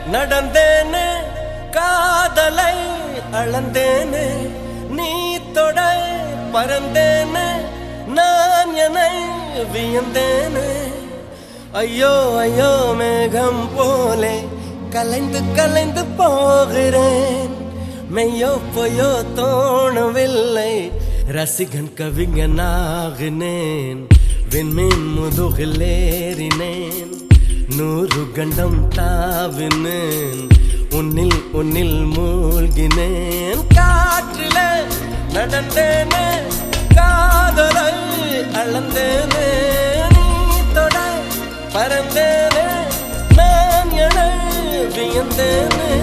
நடந்தேனே காதலை அளந்தேனே நீ தொட பறந்தேனே நான் என்னை வியந்தேனே ஐயோ ஐயோ மேகம் போலே கலைந்து கலைந்து போகிறேன் மெய்யோ பொய்யோ தோணவில்லை ரசிகன் கவிஞனாகினேன் விண்மீன் முதுகில் ஏறினேன் நூறு கண்டம் தாவினேன் உன்னில் உன்னில் மூழ்கினேன் காற்றிலே நடந்தேனே காதலை அளந்தேனே நீ தொட பறந்தேனே நான் என வியந்தேனே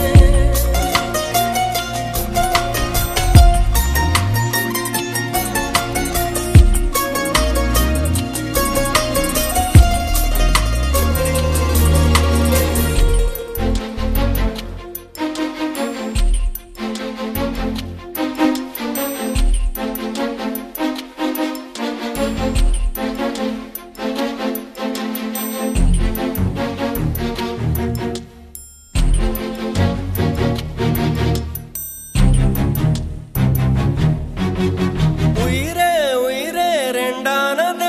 உயிரே உயிரே ரெண்டானது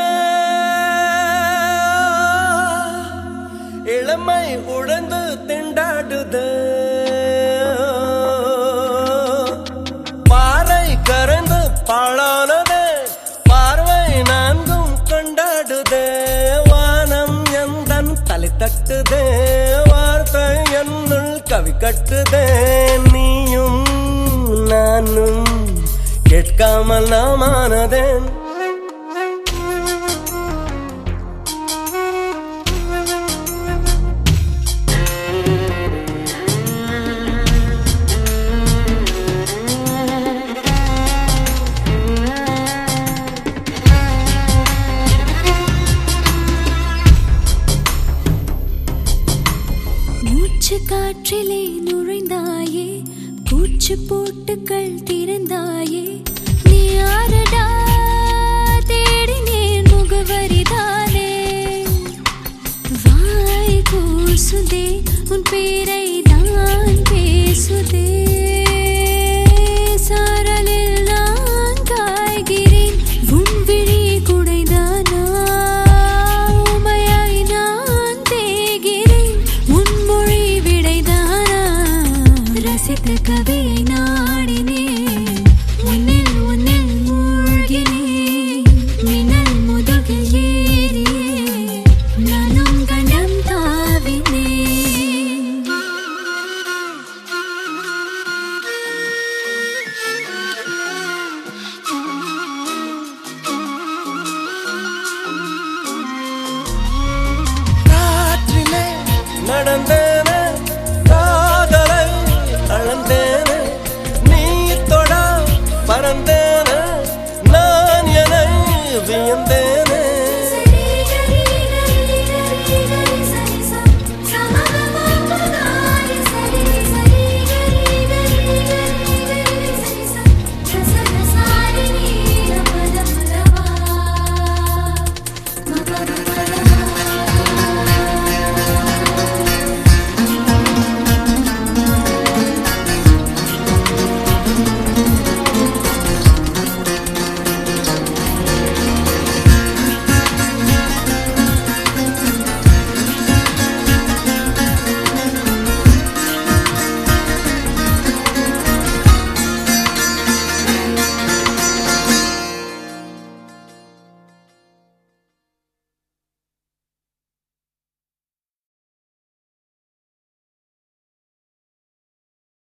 இளமை உழந்து திண்டாடுது பாறை கரைந்து பாழானது பார்வை நான்கும் கொண்டாடுது வானம் எந்தன் தலை தட்டுதே வார்த்தை என்னுள் கவி கட்டுதே நீயும் நானும் கேட்காமல் நாமானதேன் மூச்சு காற்றிலே நுழைந்தாயே பூச்சு போட்டு